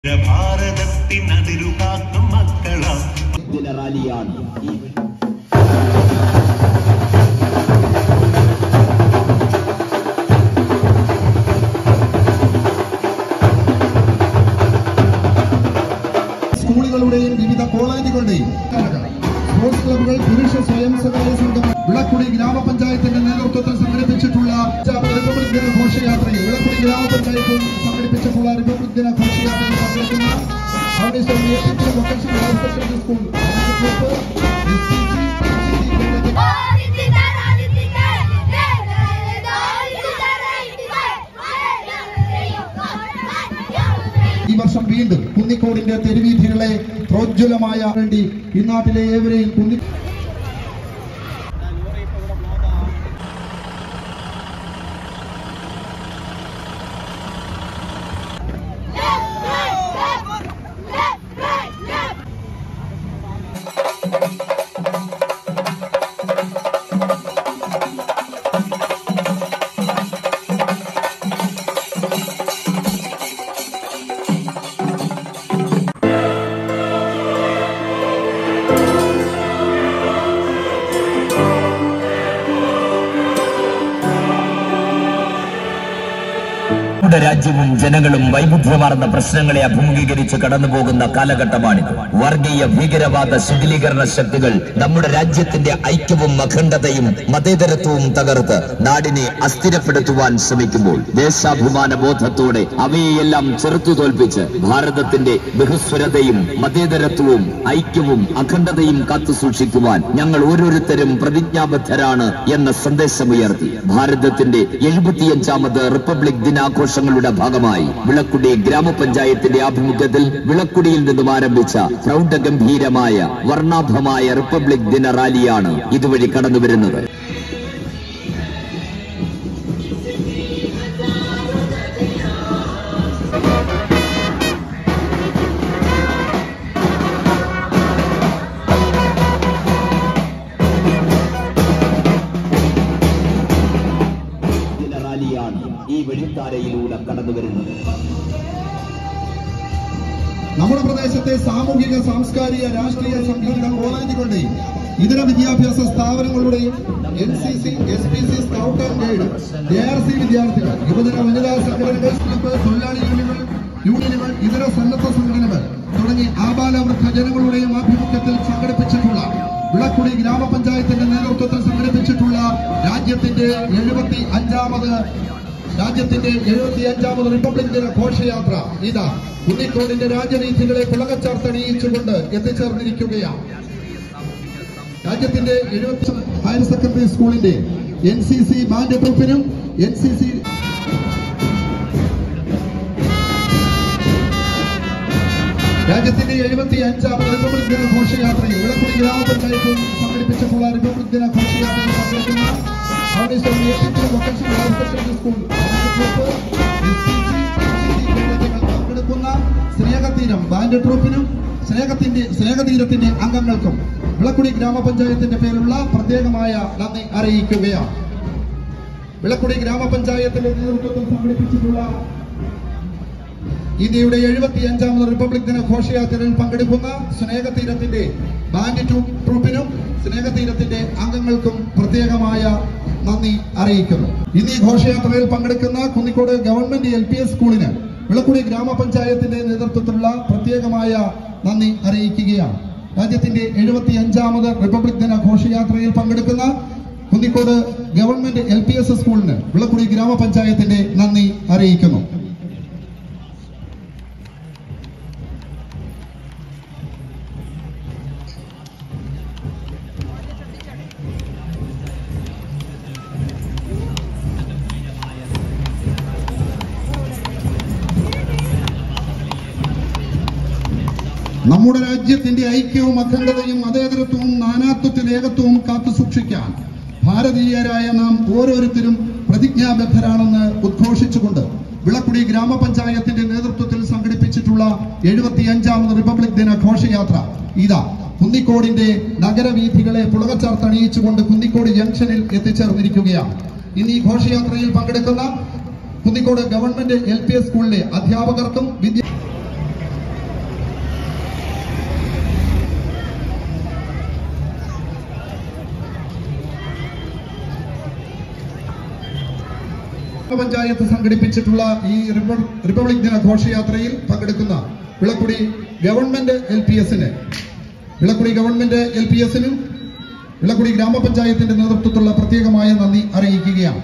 ഭാരതത്തിൻ അതിരുകാക്കും മക്കളാം ദിന റാലിയാണ് ഈ സ്കൂളുകളുടെയും വിവിധ കോളേജുകളുടെയും സ്പോർട്സ് ക്ലബ്ബുകൾ പുരുഷ സ്വയം സഹായ സംഘം വിളക്കുടി ഗ്രാമപഞ്ചായത്തിന്റെ നേതൃത്വത്തിൽ സംഘടിപ്പിച്ചിട്ടുള്ള റിപ്പബ്ലിക് ദിന ഘോഷയാത്രയിൽ വിളക്കുടി ഗ്രാമപഞ്ചായത്തിൽ സംഘടിപ്പിച്ചിട്ടുള്ള റിപ്പബ്ലിക് ദിന ഘോഷയാത്രയിൽ പങ്കെടുക്കുന്ന ഫൗണ്ടേഷൻ നേതൃത്വ vocational higher secondary school group ഈ വർഷം വീണ്ടും കുന്നിക്കോടിന്റെ തെരുവീഥികളെ പ്രോജ്വലമായ വേണ്ടി ഈ നാട്ടിലെ ഏവരെയും കുന്നി നമ്മുടെ രാജ്യവും ജനങ്ങളും വൈവിധ്യമാർന്ന പ്രശ്നങ്ങളെ അഭിമുഖീകരിച്ച് കടന്നുപോകുന്ന കാലഘട്ടമാണിത് വർഗീയ ഭീകരവാദ ശിഥിലീകരണ ശക്തികൾ നമ്മുടെ രാജ്യത്തിന്റെ ഐക്യവും അഖണ്ഡതയും മതേതരത്വവും തകർത്ത് നാടിനെ അസ്ഥിരപ്പെടുത്തുവാൻ ശ്രമിക്കുമ്പോൾ ദേശാഭിമാന ബോധത്തോടെ അവയെയെല്ലാം ചെറുത്തു തോൽപ്പിച്ച് ഭാരതത്തിന്റെ ബഹുസ്വരതയും മതേതരത്വവും ഐക്യവും അഖണ്ഡതയും കാത്തു സൂക്ഷിക്കുവാൻ ഞങ്ങൾ ഓരോരുത്തരും പ്രതിജ്ഞാബദ്ധരാണ് എന്ന സന്ദേശമുയർത്തി ഭാരതത്തിന്റെ എഴുപത്തിയഞ്ചാമത് റിപ്പബ്ലിക് ദിനാഘോഷങ്ങളുടെ ഭാഗമായി വിളക്കുടി ഗ്രാമപഞ്ചായത്തിന്റെ ആഭിമുഖ്യത്തിൽ വിളക്കുടിയിൽ നിന്നും ആരംഭിച്ച പ്രൗഢഗംഭീരമായ വർണ്ണാഭമായ റിപ്പബ്ലിക് ദിന റാലിയാണ് ഇതുവഴി കടന്നുവരുന്നത് ദിന റാലിയാണ് ഈ വഴിത്താരയിലൂടെ കടന്നുവരുന്നത് നമ്മുടെ പ്രദേശത്തെ സാമൂഹിക സാംസ്കാരിക രാഷ്ട്രീയ സംഘടന കോളേജുകളുടെയും ഇതര വിദ്യാഭ്യാസ സ്ഥാപനങ്ങളുടെയും N C C S P C scout and guide A R C വിദ്യാർത്ഥികൾ യുവജന വനിതാ സംഘടനകൾ ക്ലബ്ബ് തൊഴിലാളി യൂണിയനുകൾ യൂണിയനുകൾ ഇതര സന്നദ്ധ സംഘടനകൾ തുടങ്ങി ആബാലവൃദ്ധ ജനങ്ങളുടെയും ആഭിമുഖ്യത്തിൽ സംഘടിപ്പിച്ചിട്ടുള്ള വിളക്കുടി ഗ്രാമപഞ്ചായത്തിന്റെ നേതൃത്വത്തിൽ സംഘടിപ്പിച്ചിട്ടുള്ള രാജ്യത്തിന്റെ എഴുപത്തി അഞ്ചാമത് രാജ്യത്തിന്റെ എഴുപത്തി അഞ്ചാമത് റിപ്പബ്ലിക് ദിന ഘോഷയാത്ര ഇതാ കുന്നിക്കോടിന്റെ രാജനീതികളെ പിളകച്ചാർത്തണിയിച്ചുകൊണ്ട് എത്തിച്ചേർന്നിരിക്കുകയാണ് രാജ്യത്തിന്റെ എഴുപത്തി ഹയർ സെക്കൻഡറി സ്കൂളിന്റെ എൻ സി സി ബാൻഡ് ട്രൂപ്പിനും എൻ സി സി രാജ്യത്തിന്റെ എഴുപത്തി അഞ്ചാമത് റിപ്പബ്ലിക് ദിന ഘോഷയാത്രയിൽ വിളക്കുടി ഗ്രാമപഞ്ചായത്തിൽ സംഘടിപ്പിച്ചിട്ടുള്ള റിപ്പബ്ലിക് ദിന ഘോഷയാത്രയിൽ പങ്കെടുക്കുന്ന ഫൗണ്ടേഷൻ നേതൃത്വ vocational higher secondary school group പങ്കെടുക്കുന്ന സ്നേഹതീരം ബാൻഡ് ട്രൂപ്പിനും സ്നേഹത്തിന്റെ സ്നേഹതീരത്തിന്റെ അംഗങ്ങൾക്കും വിളക്കുടി ഗ്രാമപഞ്ചായത്തിന്റെ പേരിലുള്ള പ്രത്യേകമായ നന്ദി അറിയിക്കുകയാണ് വിളക്കുടി ഗ്രാമപഞ്ചായത്തിന്റെ നേതൃത്വത്തിൽ സംഘടിപ്പിച്ചിട്ടുള്ള ഇന്ത്യയുടെ എഴുപത്തി അഞ്ചാമത് റിപ്പബ്ലിക് ദിന ഘോഷയാത്രയിൽ പങ്കെടുക്കുന്ന സ്നേഹതീരത്തിന്റെ ബാൻഡ് ട്രൂ- ട്രൂപ്പിനും സ്നേഹതീരത്തിന്റെ അംഗങ്ങൾക്കും പ്രത്യേകമായ നന്ദി അറിയിക്കുന്നു ഇന്ന് ഈ ഘോഷയാത്രയിൽ പങ്കെടുക്കുന്ന Kunnikode government L P S സ്കൂളിന് വിളക്കുടി ഗ്രാമപഞ്ചായത്തിന്റെ നേതൃത്വത്തിലുള്ള പ്രത്യേകമായ നന്ദി അറിയിക്കുകയാണ് രാജ്യത്തിന്റെ എഴുപത്തി അഞ്ചാമത് റിപ്പബ്ലിക് ദിന ഘോഷയാത്രയിൽ പങ്കെടുക്കുന്ന Kunnikode government L P S സ്കൂളിന് വിളക്കുടി ഗ്രാമപഞ്ചായത്തിന്റെ നന്ദി അറിയിക്കുന്നു നമ്മുടെ രാജ്യത്തിന്റെ ഐക്യവും അഖണ്ഡതയും മതേതരത്വവും നാനാത്വത്തിൽ ഏകത്വവും കാത്തു സൂക്ഷിക്കാൻ ഭാരതീയരായ നാം ഓരോരുത്തരും പ്രതിജ്ഞാബദ്ധരാണെന്ന് ഉദ്ഘോഷിച്ചുകൊണ്ട് വിളക്കുടി ഗ്രാമപഞ്ചായത്തിന്റെ നേതൃത്വത്തിൽ സംഘടിപ്പിച്ചിട്ടുള്ള എഴുപത്തിയഞ്ചാമത് റിപ്പബ്ലിക് ദിന ഘോഷയാത്ര ഇതാ കുന്നിക്കോടിന്റെ നഗരവീഥികളെ പുളകച്ചാർത്തണിയിച്ചുകൊണ്ട് കുന്നിക്കോട് ജംഗ്ഷനിൽ എത്തിച്ചേർന്നിരിക്കുകയാണ് ഇന്ന് ഈ ഘോഷയാത്രയിൽ പങ്കെടുക്കുന്ന Kunnikode government L P S സ്കൂളിലെ അധ്യാപകർക്കും വിദ്യ പഞ്ചായത്ത് സംഘടിപ്പിച്ചിട്ടുള്ള ഈ റിപ്പ- റിപ്പബ്ലിക് ദിന ഘോഷയാത്രയിൽ പങ്കെടുക്കുന്ന വിളക്കുടി ഗവൺമെന്റ് എൽ പി എസിന് വിളക്കുടി ഗവൺമെന്റ് എൽ പി എസിനും വിളക്കുടി ഗ്രാമപഞ്ചായത്തിന്റെ നേതൃത്വത്തിലുള്ള പ്രത്യേകമായ നന്ദി അറിയിക്കുകയാണ്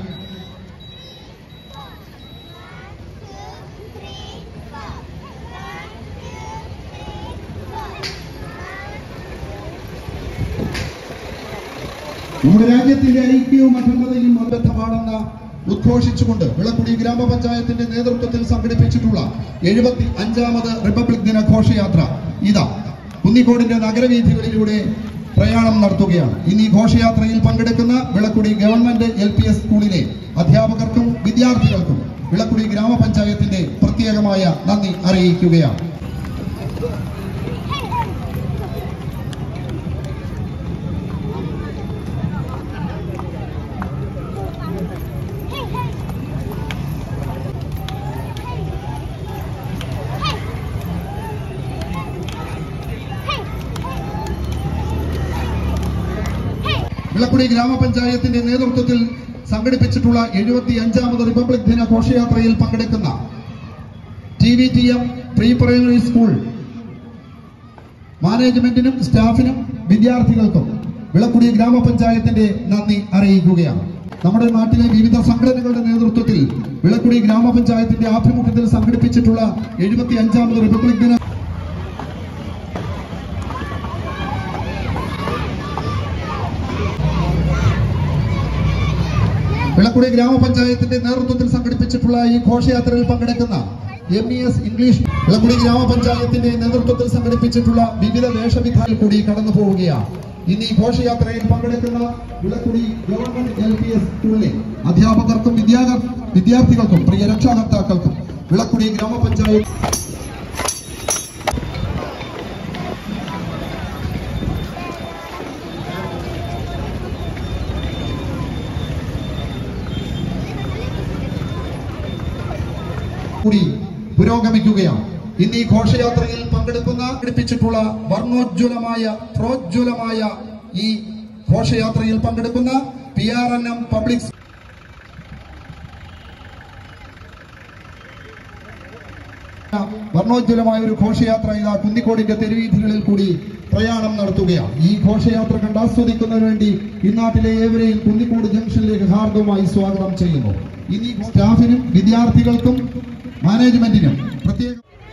നമ്മുടെ രാജ്യത്തിന്റെ ഐക്യവും അഖണ്ഡതയും അബദ്ധമാണെന്ന ഉദ്ഘോഷിച്ചുകൊണ്ട് വിളക്കുടി ഗ്രാമപഞ്ചായത്തിന്റെ നേതൃത്വത്തിൽ സംഘടിപ്പിച്ചിട്ടുള്ള എഴുപത്തി അഞ്ചാമത് റിപ്പബ്ലിക് ദിന ഘോഷയാത്ര ഇതാ കുന്നിക്കോടിന്റെ നഗരവീഥികളിലൂടെ പ്രയാണം നടത്തുകയാണ് ഇന്ന് ഈ ഘോഷയാത്രയിൽ പങ്കെടുക്കുന്ന Vilakkudy government L P S സ്കൂളിലെ അധ്യാപകർക്കും വിദ്യാർത്ഥികൾക്കും വിളക്കുടി ഗ്രാമപഞ്ചായത്തിന്റെ പ്രത്യേകമായ നന്ദി അറിയിക്കുകയാണ് വിളക്കുടി ഗ്രാമപഞ്ചായത്തിന്റെ നേതൃത്വത്തിൽ സംഘടിപ്പിച്ചിട്ടുള്ള എഴുപത്തി അഞ്ചാമത് റിപ്പബ്ലിക് ദിന ഘോഷയാത്രയിൽ പങ്കെടുക്കുന്ന T V T M pre primary school മാനേജ്മെന്റിനും സ്റ്റാഫിനും വിദ്യാർത്ഥികൾക്കും വിളക്കുടി ഗ്രാമപഞ്ചായത്തിന്റെ നന്ദി അറിയിക്കുകയാണ് നമ്മുടെ നാട്ടിലെ വിവിധ സംഘടനകളുടെ നേതൃത്വത്തിൽ വിളക്കുടി ഗ്രാമപഞ്ചായത്തിന്റെ ആഭിമുഖ്യത്തിൽ സംഘടിപ്പിച്ചിട്ടുള്ള എഴുപത്തി അഞ്ചാമത് റിപ്പബ്ലിക് ദിന വിളക്കുടി ഗ്രാമപഞ്ചായത്തിന്റെ നേതൃത്വത്തിൽ സംഘടിപ്പിച്ചിട്ടുള്ള ഈ ഘോഷയാത്രയിൽ പങ്കെടുക്കുന്ന M E S English Vilakkudy ഗ്രാമപഞ്ചായത്തിന്റെ നേതൃത്വത്തിൽ സംഘടിപ്പിച്ചിട്ടുള്ള വിവിധ വേഷവിധാനിൽ കൂടി കടന്നു പോവുകയാണ് ഇന്ന് ഈ ഘോഷയാത്രയിൽ പങ്കെടുക്കുന്ന Vilakkudy government L P S സ്കൂളിലെ അധ്യാപകർക്കും വിദ്യാ- വിദ്യാർത്ഥികൾക്കും പ്രിയ രക്ഷാകർത്താക്കൾക്കും വിളക്കുടി ഗ്രാമപഞ്ചായത്ത് കൂടി പുരോഗമിക്കുകയാണ് ഇന്ന് ഈ ഘോഷയാത്രയിൽ പങ്കെടുക്കുന്ന സംഘടിപ്പിച്ചിട്ടുള്ള വർണ്ണോജ്വലമായ പ്രോജ്വലമായ ഈ ഘോഷയാത്രയിൽ പങ്കെടുക്കുന്ന P R N M public വർണ്ണോജ്വലമായ ഒരു ഘോഷയാത്ര ഇതാ കുന്നിക്കോടിന്റെ തെരുവീഥികളിൽ കൂടി പ്രയാണം നടത്തുകയാണ് ഈ ഘോഷയാത്ര കണ്ടാസ്വദിക്കുന്നതിന് വേണ്ടി ഇന്നാട്ടിലെ ഏവരെയും കുന്നിക്കോട് ജംഗ്ഷനിലേക്ക് ഹാർദവുമായി സ്വാഗതം ചെയ്യുന്നു ഇനി സ്റ്റാഫിനും വിദ്യാർത്ഥികൾക്കും മാനേജ്മെന്റിനും പ്രത്യേക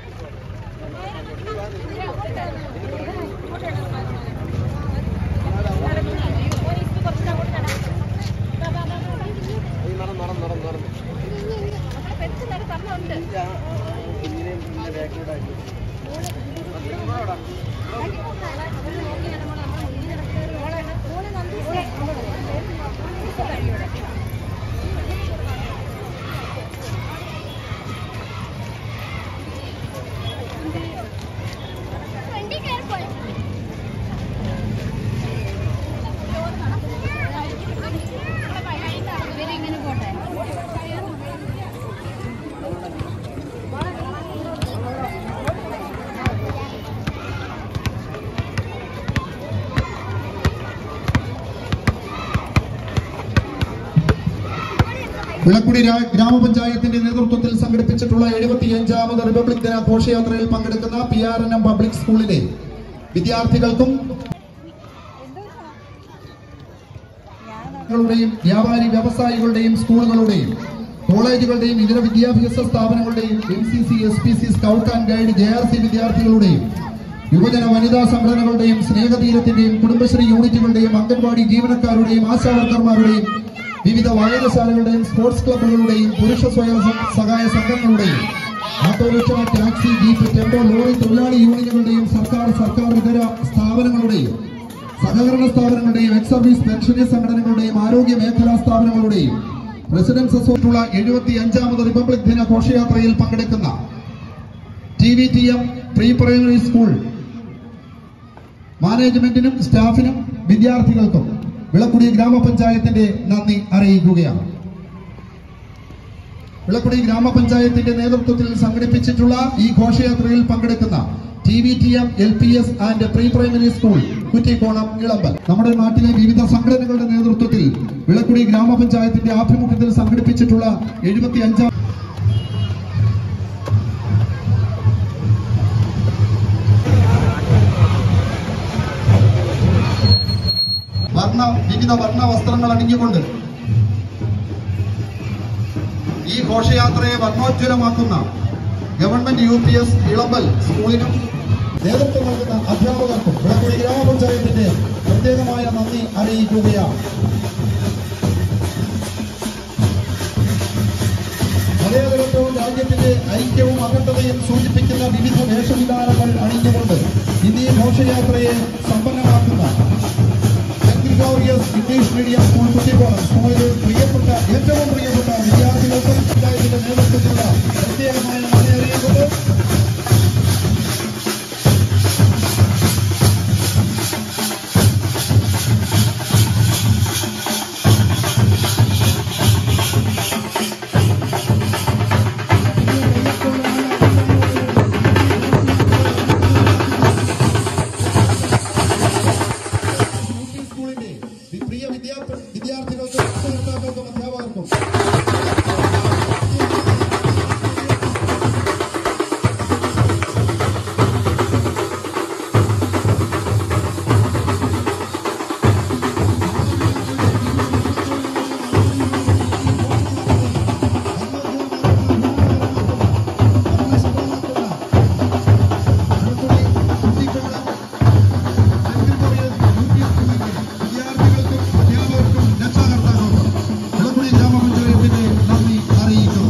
വണ്ടി കയറിപ്പോയി ഇവരിങ്ങനെ പോട്ടെ വിളക്കുടി രാ- ഗ്രാമപഞ്ചായത്തിന്റെ നേതൃത്വത്തിൽ സംഘടിപ്പിച്ചിട്ടുള്ള എഴുപത്തിയഞ്ചാമത് റിപ്പബ്ലിക് ദിന ഘോഷയാത്രയിൽ പങ്കെടുക്കുന്ന P R N M public സ്കൂളിലെ വിദ്യാർത്ഥികൾക്കും ങ്ങളുടെയും വ്യാപാരി വ്യവസായികളുടെയും സ്കൂളുകളുടെയും കോളേജുകളുടെയും ഇതര വിദ്യാഭ്യാസ സ്ഥാപനങ്ങളുടെയും N C C S P C scout and guide J R C വിദ്യാർത്ഥികളുടെയും യുവജന വനിതാ സംഘടനകളുടെയും സ്നേഹതീരത്തിന്റെയും കുടുംബശ്രീ യൂണിറ്റുകളുടെയും അംഗൻവാടി ജീവനക്കാരുടെയും ആശാവർക്കർമാരുടെയും വിവിധ വായനശാലകളുടെയും സ്പോർട്സ് ക്ലബ്ബുകളുടെയും പുരുഷ സ്വയം സ- സഹായ സംഘങ്ങളുടെയും auto rickshaw taxi jeep tempo lorry തൊഴിലാളി യൂണിയനുകളുടെയും സർക്കാർ സർക്കാർ ഇതര സ്ഥാപനങ്ങളുടെയും സഹകരണ സ്ഥാപനങ്ങളുടെയും എക്സ് സർവീസ് പെൻഷനേഴ്സ് സംഘടനകളുടെയും ആരോഗ്യ മേഖലാ സ്ഥാപനങ്ങളുടെയും റെസിഡൻസ് അസോസിയേറ്റുള്ള എഴുപത്തി അഞ്ചാമത് റിപ്പബ്ലിക് ദിന ഘോഷയാത്രയിൽ പങ്കെടുക്കുന്ന T V T M pre primary school മാനേജ്മെന്റിനും സ്റ്റാഫിനും വിദ്യാർത്ഥികൾക്കും വിളക്കുടി ഗ്രാമപഞ്ചായത്തിന്റെ നന്ദി അറിയിക്കുകയാണ് വിളക്കുടി ഗ്രാമപഞ്ചായത്തിന്റെ നേതൃത്വത്തിൽ സംഘടിപ്പിച്ചിട്ടുള്ള ഈ ഘോഷയാത്രയിൽ പങ്കെടുക്കുന്ന T V T M L P S and pre primary school Kuttikkonam Elampal നമ്മുടെ നാട്ടിലെ വിവിധ സംഘടനകളുടെ നേതൃത്വത്തിൽ വിളക്കുടി ഗ്രാമപഞ്ചായത്തിന്റെ ആഭിമുഖ്യത്തിൽ സംഘടിപ്പിച്ചിട്ടുള്ള എഴുപത്തി അഞ്ചാം വർണ്ണ വിവിധ വർണ്ണ വസ്ത്രങ്ങൾ അണിഞ്ഞുകൊണ്ട് ഈ ഘോഷയാത്രയെ വർണ്ണോജ്വലമാക്കുന്ന government U P S Elampal സ്കൂളിനും നേതൃത്വം നൽകുന്ന അധ്യാപകർക്കും വിളക്കുടി ഗ്രാമപഞ്ചായത്തിന്റെ പ്രത്യേകമായ നന്ദി അറിയിക്കുകയാണ് മലയാളികത്വവും രാജ്യത്തിന്റെ ഐക്യവും അഖണ്ഡതയും സൂചിപ്പിക്കുന്ന വിവിധ വേഷവിധാനങ്ങൾ അണിഞ്ഞുകൊണ്ട് ഇന്ന് ഈ ഘോഷയാത്രയെ സമ്പന്നമാക്കുന്ന saint Gregorios English medium school Kuttikkonam സ്കൂളിലെ പ്രിയപ്പെട്ട ഏറ്റവും പ്രിയപ്പെട്ട വിദ്യാർത്ഥികൾക്കും പഞ്ചായത്തിന്റെ നേതൃത്വത്തിലുള്ള പ്രത്യേകമായ നന്ദി അറിയിക്കുന്നു യൂപി സ്കൂളിന്റെ വി- പ്രിയ വിദ്യാർത്ഥി വിദ്യാർത്ഥികൾക്കും രക്ഷകർത്താക്കൾക്കും അധ്യാപകർക്കും വിദ്യാർത്ഥികൾക്കും അധ്യാപകർക്കും രക്ഷാകർത്താക്കൾക്കും വിളക്കുടി ഗ്രാമപഞ്ചായത്തിന്റെ നന്ദി അറിയിക്കുന്നു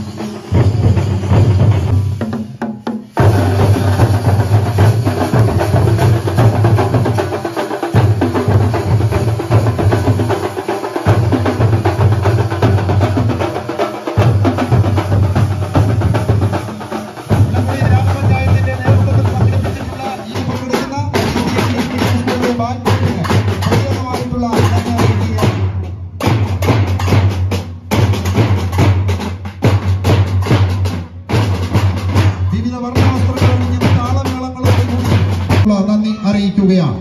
വിളക്കുടി ഗ്രാമപഞ്ചായത്തിന്റെ നേതൃത്വത്തിൽ സംഘടിപ്പിച്ചിട്ടുള്ള ഈ പങ്കെടുക്കുന്ന സ്കൂളിലെ ബാൻഡിന് പ്രത്യേകമായിട്ടുള്ള നന്ദി അറിയിക്കുകയാണ് വിവിധ വർണ്ണവസ്ത്രങ്ങൾ അണിഞ്ഞ് താളമേളങ്ങളോട് കൂടി ഉള്ള നന്ദി അറിയിക്കുകയാണ്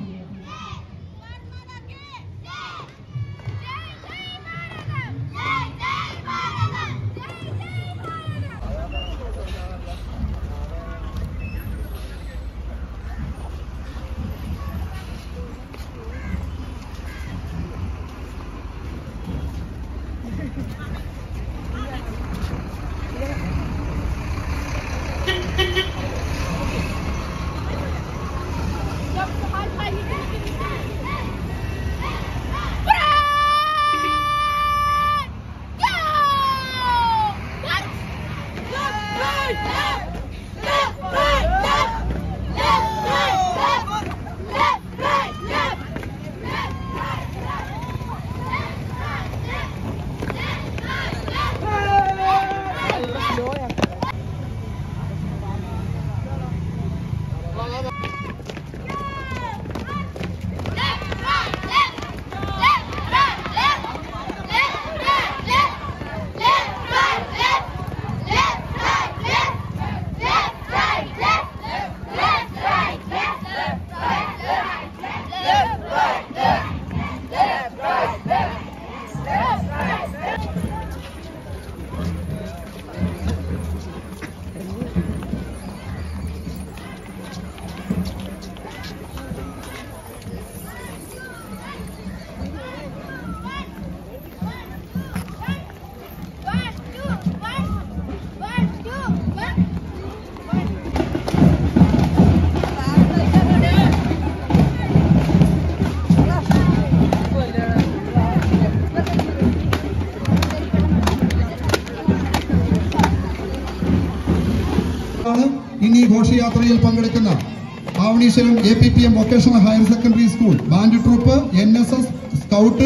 ആണ് ഇനി ഈ ഘോഷയാത്രയിൽ പങ്കെടുക്കുന്ന Avaneeswaram A P P M vocational higher secondary school band troupe N S S scout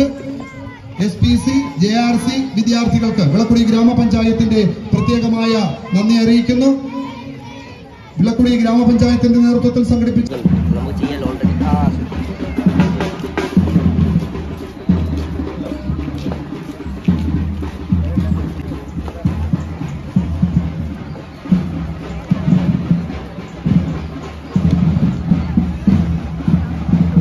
S P C J R C വിദ്യാർത്ഥികൾക്ക് വിളക്കുടി ഗ്രാമപഞ്ചായത്തിന്റെ പ്രത്യേകമായ നന്ദി അറിയിക്കുന്നു വിളക്കുടി ഗ്രാമപഞ്ചായത്തിന്റെ നേതൃത്വത്തിൽ സംഘടിപ്പിച്ച നമുക്ക് ചെയ്യാൻ ഓൾറെഡി ആ ും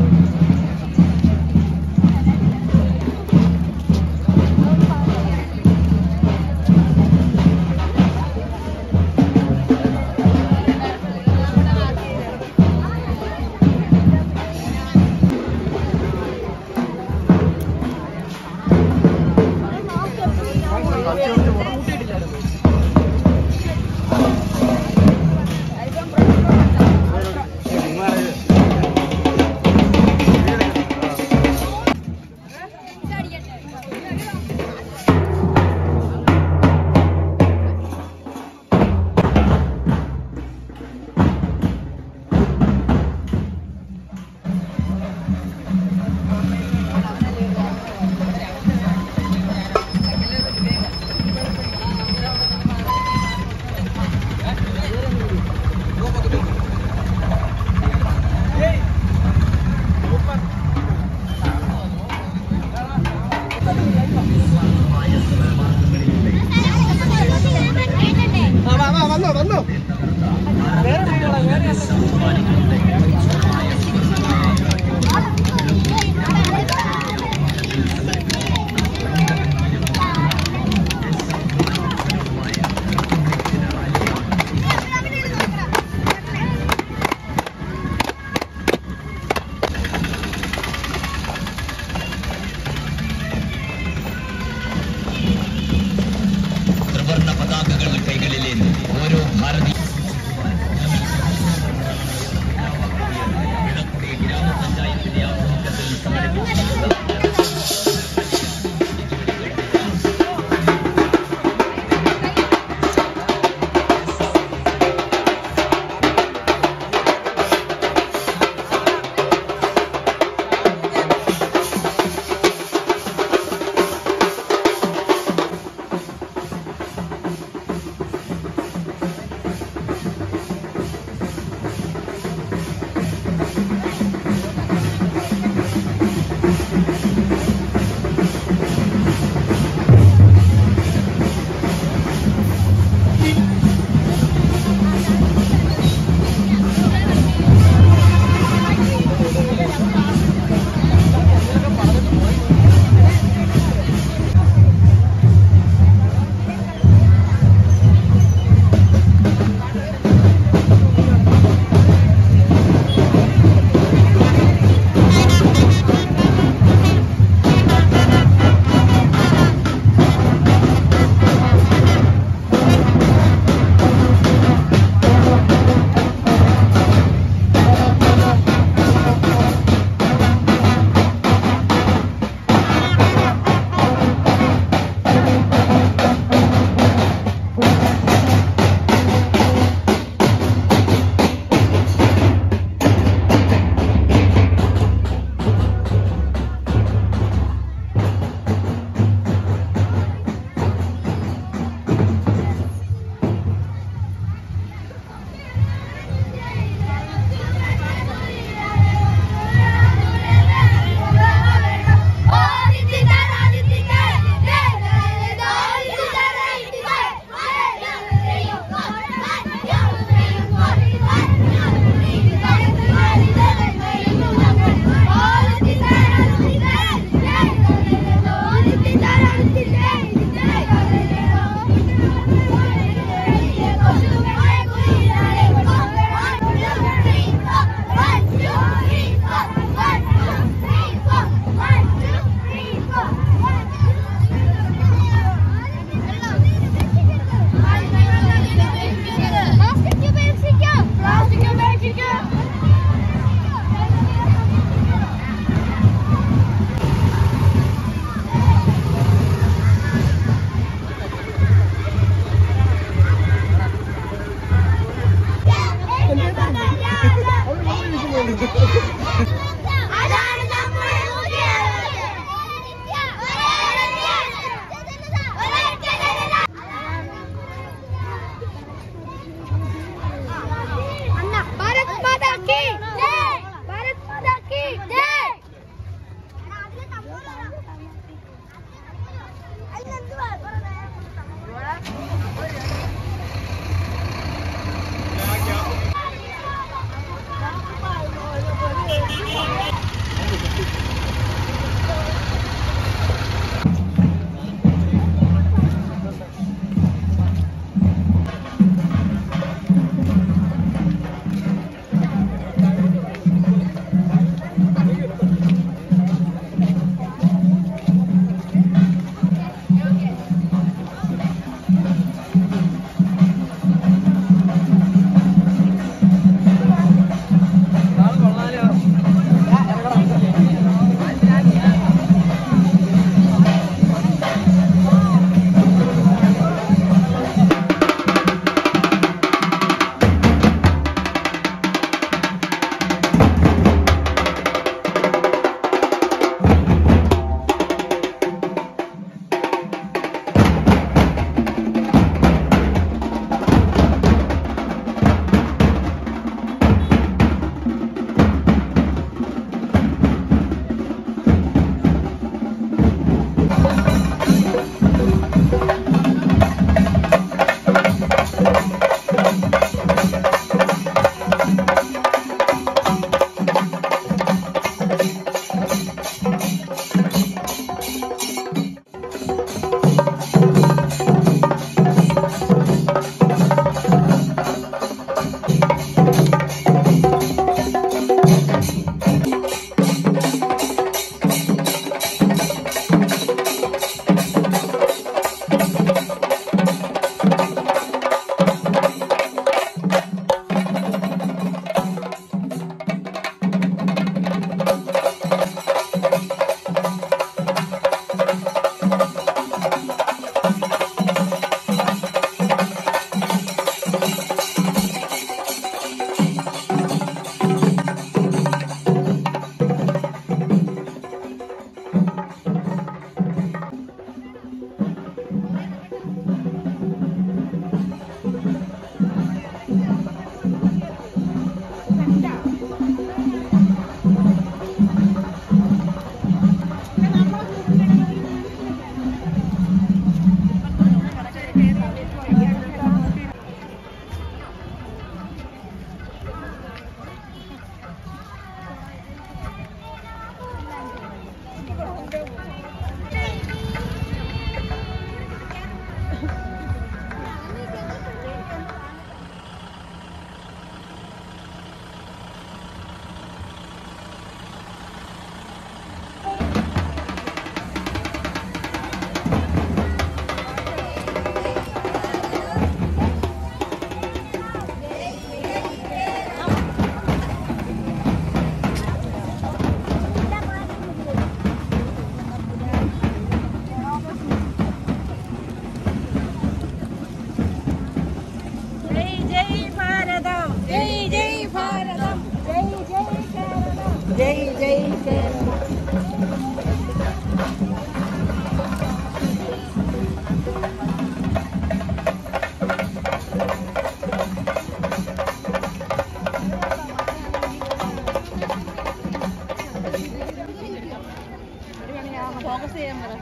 ത്രിവർണ്ണ പതാകകൾ കൈകളിലേന്തി ഓരോ ഭാരതീയ ഫോക്കസ് ചെയ്യാൻ പറ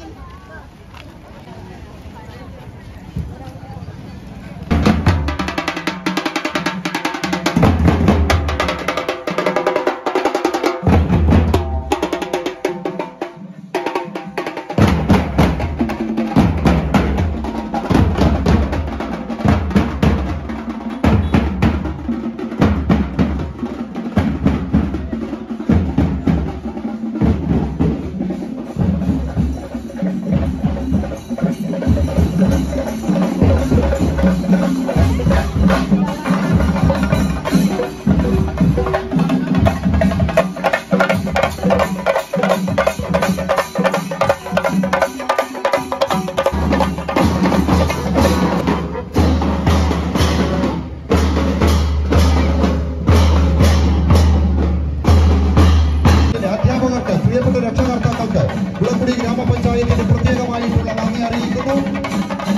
ഇതിന്റെ അധ്യാപകർക്ക് പ്രിയപ്പെട്ട രക്ഷകർത്താക്കൾക്ക് കുളക്കുടി ഗ്രാമപഞ്ചായത്തിന്റെ പ്രത്യേകമായിട്ടുള്ള നന്ദി അറിയിക്കുന്നു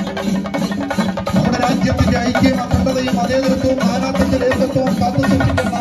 നമ്മുടെ രാജ്യത്തിന്റെ ഐക്യം അഖണ്ഡതയും അതേതരത്വവും നാനാത്വത്തിൽ ഏകത്വവും കാത്തുസൂക്ഷിക്കേണ്ട